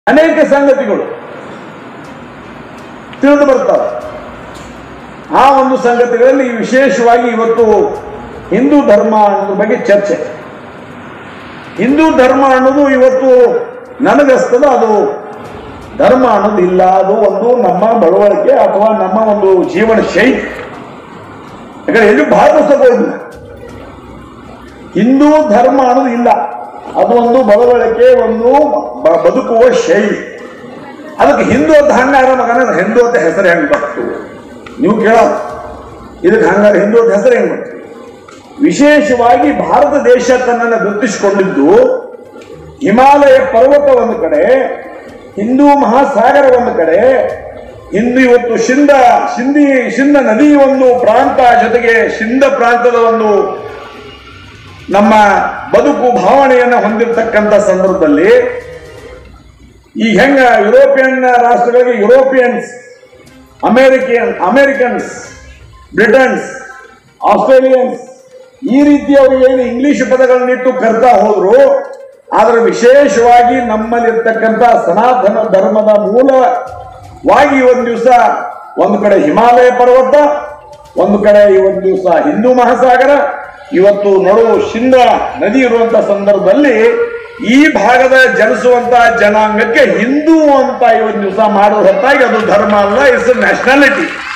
ಅನೇಕ ಸಂಗತಿಗಳು ತಿಳಿದು ಬರ್ತಾವೆ ಆ ಒಂದು ಸಂಗತಿಗಳಲ್ಲಿ ವಿಶೇಷವಾಗಿ ಇವತ್ತು ಹಿಂದೂ ಧರ್ಮ ಅನ್ನೋದ್ರ ಬಗ್ಗೆ ಚರ್ಚೆ ಹಿಂದೂ ಧರ್ಮ ಅನ್ನೋದು ಇವತ್ತು ನನಗಸ್ತದ ಅದು ಧರ್ಮ ಅನ್ನೋದು ಇಲ್ಲ ಅದು ಒಂದು ನಮ್ಮ ಬಳವಳಿಕೆ ಅಥವಾ ನಮ್ಮ ಒಂದು ಜೀವನ ಶೈಲಿ ಯಾಕಂದ್ರೆ ಎಲ್ಲೂ ಬಹಳ ಪುಸ್ತಕಗಳಿಲ್ಲ ಹಿಂದೂ ಧರ್ಮ ಅನ್ನೋದು ಇಲ್ಲ ಅದು ಒಂದು ಬಳವಳಿಕೆ ಒಂದು ಬ- ಬದುಕುವ ಶೈಲಿ ಅದಕ್ಕೆ ಹಿಂದೂ ಅಂತ ಹಂಗಾರ ಮಗನ ಹಿಂದೂ ಅಂತ ಹೆಸರು ಹೆಂಗ್ ಬಂತು ನೀವು ಕೇಳ ಇದಕ್ಕೆ ಹಂಗಾರೆ ಹಿಂದೂ ಅಂತ ಹೆಸರು ಹೆಂಗ್ ಬಂತು ವಿಶೇಷವಾಗಿ ಭಾರತ ದೇಶ ತನ್ನನ್ನು ಗುರುತಿಸಿಕೊಂಡಿದ್ದು ಹಿಮಾಲಯ ಪರ್ವತ ಒಂದು ಕಡೆ ಹಿಂದೂ ಮಹಾಸಾಗರ ಒಂದು ಕಡೆ ಹಿಂದೂ ಇವತ್ತು ಶಿಂದ ಶಿಂದಿ ಶಿಂದ ನದಿ ಒಂದು ಪ್ರಾಂತ ಜೊತೆಗೆ ಶಿಂದ ಪ್ರಾಂತದ ಒಂದು ನಮ್ಮ ಬದುಕು ಭಾವನೆಯನ್ನು ಹೊಂದಿರತಕ್ಕಂಥ ಸಂದರ್ಭದಲ್ಲಿ ಈ ಹೆಂಗ ಯುರೋಪಿಯನ್ ರಾಷ್ಟ್ರಗಳಿಗೆ Europeans American Americans Britons Australians ಈ ರೀತಿಯವರು ಏನು ಇಂಗ್ಲಿಷ್ ಪದಗಳನ್ನಿಟ್ಟು ಕರ್ತಾ ಹೋದ್ರು ಆದರೆ ವಿಶೇಷವಾಗಿ ನಮ್ಮಲ್ಲಿರ್ತಕ್ಕಂಥ ಸನಾತನ ಧರ್ಮದ ಮೂಲವಾಗಿ ಒಂದು ದಿವಸ ಒಂದು ಕಡೆ ಹಿಮಾಲಯ ಪರ್ವತ ಒಂದು ಕಡೆ ಈ ಒಂದು ದಿವಸ ಹಿಂದೂ ಮಹಾಸಾಗರ ಇವತ್ತು ನಡು ಶಿಂದ ನದಿ ಇರುವಂತ ಸಂದರ್ಭದಲ್ಲಿ ಈ ಭಾಗದ ಜನಿಸುವಂತ ಜನಾಂಗಕ್ಕೆ ಹಿಂದೂ ಅಂತ ಇವತ್ತು ದಿವಸ ಮಾಡುವ ಹೊತ್ತಾಗಿ ಅದು ಧರ್ಮ ಅಲ್ಲ ಇಟ್ಸ್ ನ್ಯಾಷನಾಲಿಟಿ